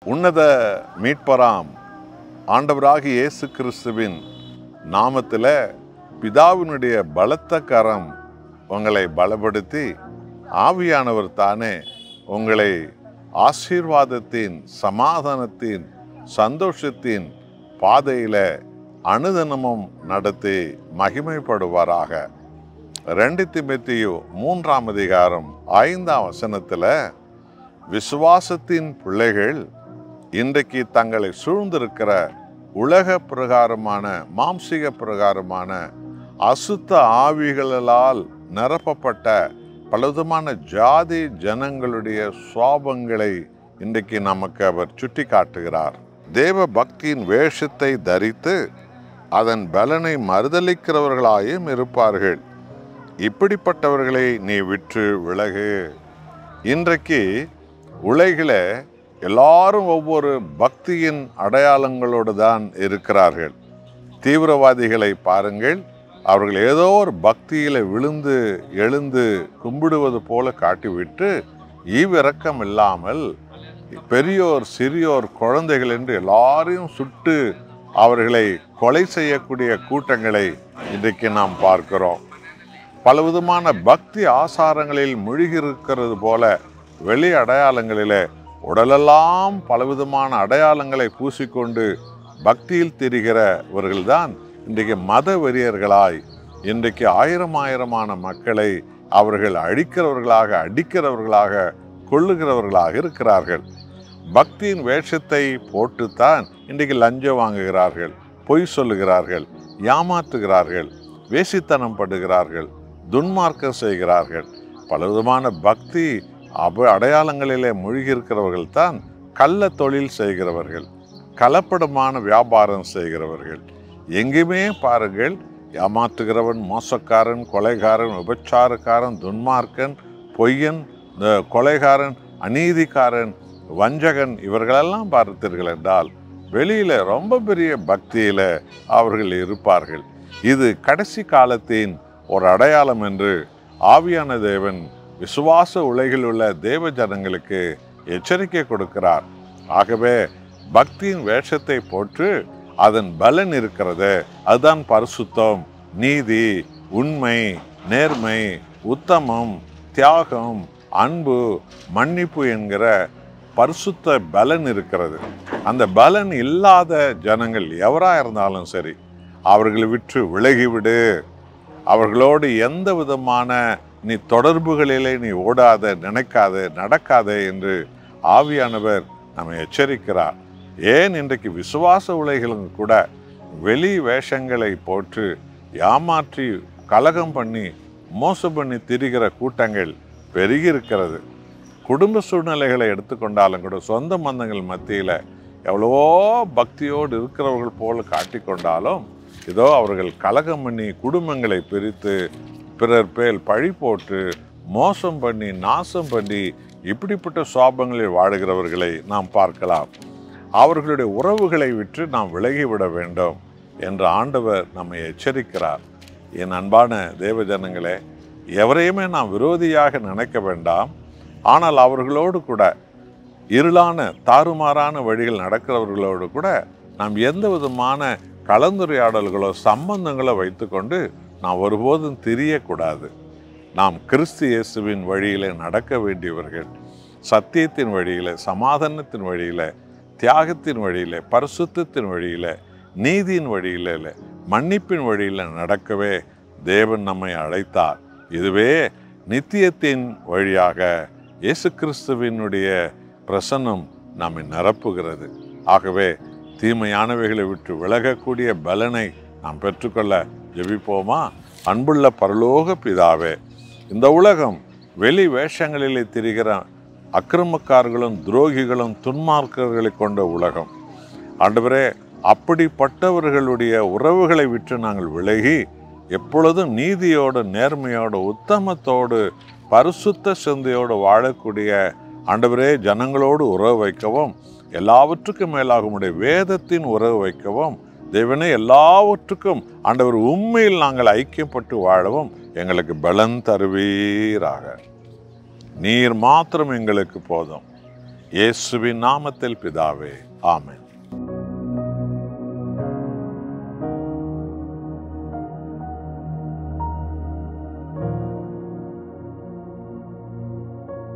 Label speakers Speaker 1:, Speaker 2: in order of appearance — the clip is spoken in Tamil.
Speaker 1: உன்னத மீட்பராம் ஆண்டவராகிய இயேசு கிறிஸ்துவின் நாமத்தில் பிதாவினுடைய பலத்த கரம் உங்களை பலப்படுத்தி ஆவியானவர் தானே உங்களை ஆசீர்வாதத்தின் சமாதானத்தின் சந்தோஷத்தின் பாதையில அனுதினமும் நடத்தி மகிமைப்படுவாராக ரெண்டு திமுத்தியு மூன்றாம் அதிகாரம் ஐந்தாம் வசனத்துல விசுவாசத்தின் பிள்ளைகள் இன்றைக்கு தங்களை சூழ்ந்திருக்கிற உலக பிரகாரமான மாம்சிக பிரகாரமான அசுத்த ஆவிகளால் நிரப்பப்பட்ட பலவிதமான ஜாதி ஜனங்களுடைய சுவாபங்களை இன்றைக்கு நமக்கு அவர் சுட்டி காட்டுகிறார் தேவ பக்தியின் வேஷத்தை தரித்து அதன் பலனை மறுதளிக்கிறவர்களாயும் இருப்பார்கள் இப்படிப்பட்டவர்களை நீ விற்று விலகு இன்றைக்கு உலகில் எல்லாரும் ஒவ்வொரு பக்தியின் அடையாளங்களோடு தான் இருக்கிறார்கள் தீவிரவாதிகளை பாருங்கள் அவர்கள் ஏதோ ஒரு பக்தியில விழுந்து எழுந்து கும்பிடுவது போல காட்டிவிட்டு ஈவிரக்கம் இல்லாமல் பெரியோர் சிறியோர் குழந்தைகள் என்று எல்லாரையும் சுட்டு அவர்களை கொலை செய்யக்கூடிய கூட்டங்களை இன்றைக்கு நாம் பார்க்கிறோம் பலவிதமான பக்தி ஆசாரங்களில் மூழ்கியிருக்கிறது போல வெளி அடையாளங்களிலே உடலெல்லாம் பலவிதமான அடையாளங்களை பூசிக்கொண்டு பக்தியில் திரிகிறவர்கள்தான் இன்றைக்கு மத வெறியர்களாய் இன்றைக்கு ஆயிரம் ஆயிரமான மக்களை அவர்கள் அழிக்கிறவர்களாக அடிக்கிறவர்களாக கொள்ளுகிறவர்களாக இருக்கிறார்கள் பக்தியின் வேஷத்தை போட்டுத்தான் இன்றைக்கு லஞ்சம் வாங்குகிறார்கள் பொய் சொல்லுகிறார்கள் ஏமாற்றுகிறார்கள் வேசித்தனம் படுகிறார்கள் துன்மார்க்கம் செய்கிறார்கள் பலவிதமான பக்தி அப அடையாளங்களிலே மூழ்கியிருக்கிறவர்கள் தான் கள்ள தொழில் செய்கிறவர்கள் கலப்படமான வியாபாரம் செய்கிறவர்கள் எங்கேயுமே பாருங்கள் ஏமாற்றுகிறவன் மோசக்காரன் கொலைகாரன் விபச்சாரக்காரன் துன்மார்க்கன் பொய்யன் இந்த கொலைகாரன் அநீதிக்காரன் வஞ்சகன் இவர்களெல்லாம் பார்த்தீர்கள் என்றால் வெளியில ரொம்ப பெரிய பக்தியில அவர்கள் இருப்பார்கள் இது கடைசி காலத்தின் ஒரு அடையாளம் என்று ஆவியான தேவன் விசுவாச உலகில் உள்ள தேவ ஜனங்களுக்கு எச்சரிக்கை கொடுக்கிறார் ஆகவே பக்தியின் வேஷத்தை போட்டு அதன் பலன் இருக்கிறது அதுதான் பரிசுத்தம் நீதி உண்மை நேர்மை உத்தமம் தியாகம் அன்பு மன்னிப்பு என்கிற பரிசுத்த பலன் இருக்கிறது அந்த பலன் இல்லாத ஜனங்கள் எவரா இருந்தாலும் சரி அவர்களை விற்று விலகிவிடு அவர்களோடு எந்த விதமான நீ தொடர்புகளிலே நீ ஓடாத நினைக்காத நடக்காத என்று ஆவியானவர் நம்மை எச்சரிக்கிறார் ஏன் இன்றைக்கு விசுவாச உலகிலும் கூட வெளி வேஷங்களை போட்டு ஏமாற்றி கலகம் பண்ணி மோசம் பண்ணி திரிகிற கூட்டங்கள் பெருகி இருக்கிறது குடும்ப சூழ்நிலைகளை எடுத்துக்கொண்டாலும் கூட சொந்த பந்தங்கள் மத்தியில் எவ்வளவோ பக்தியோடு இருக்கிறவர்கள் போல காட்டிக்கொண்டாலும் இதோ அவர்கள் கலகம் பண்ணி குடும்பங்களை பிரித்து பிறர் பேல் பழி போட்டு மோசம் பண்ணி நாசம் பண்ணி இப்படிப்பட்ட சுவாபங்களில் வாழுகிறவர்களை நாம் பார்க்கலாம் அவர்களுடைய உறவுகளை விட்டு நாம் விலகிவிட வேண்டும் என்று ஆண்டவர் நம்மை எச்சரிக்கிறார் என் அன்பான தேவ ஜனங்களே எவரையுமே நாம் விரோதியாக நினைக்க வேண்டாம் ஆனால் அவர்களோடு கூட இருளான தாறுமாறான வழிகள் நடக்கிறவர்களோடு கூட நாம் எந்த விதமான கலந்துரையாடல்களோ சம்பந்தங்களோ வைத்துக்கொண்டு நாம் ஒருபோதும் தெரியக்கூடாது நாம் கிறிஸ்து இயேசுவின் வழியிலே நடக்க வேண்டியவர்கள் சத்தியத்தின் வழியில சமாதானத்தின் வழியில தியாகத்தின் வழியில பரிசுத்தத்தின் வழியில நீதியின் வழியில மன்னிப்பின் வழியில நடக்கவே தேவன் நம்மை அழைத்தார் இதுவே நித்தியத்தின் வழியாக இயேசு கிறிஸ்துவினுடைய பிரசன்னம் நம்மை நிரப்புகிறது ஆகவே தீமையானவைகளை விட்டு விலகக்கூடிய பலனை நாம் பெற்றுக்கொள்ள ஜெபிப்போமா அன்புள்ள பரலோக பிதாவே இந்த உலகம் வெளி வேஷங்களிலே திரிகிற அக்கிரமக்காரர்களும் துரோகிகளும் துன்மார்க்கர்களை கொண்ட உலகம் ஆண்டவரே அப்படிப்பட்டவர்களுடைய உறவுகளை விட்டு நாங்கள் விலகி எப்பொழுதும் நீதியோடு நேர்மையோடு உத்தமத்தோடு பரிசுத்த சிந்தையோடு வாழக்கூடிய ஆண்டவரே ஜனங்களோடு உறவு வைக்கவும் எல்லாவற்றுக்கும் மேலாக உம்முடைய வேதத்தின் உறவு வைக்கவும் தேவனே எல்லாவற்றுக்கும் ஆண்டவர் உண்மையில் நாங்கள் ஐக்கியப்பட்டு வாழவும் எங்களுக்கு பலன் தருவீராக நீர் மாத்திரம் எங்களுக்கு போதும் இயேசுவின் நாமத்தில் பிதாவே ஆமென்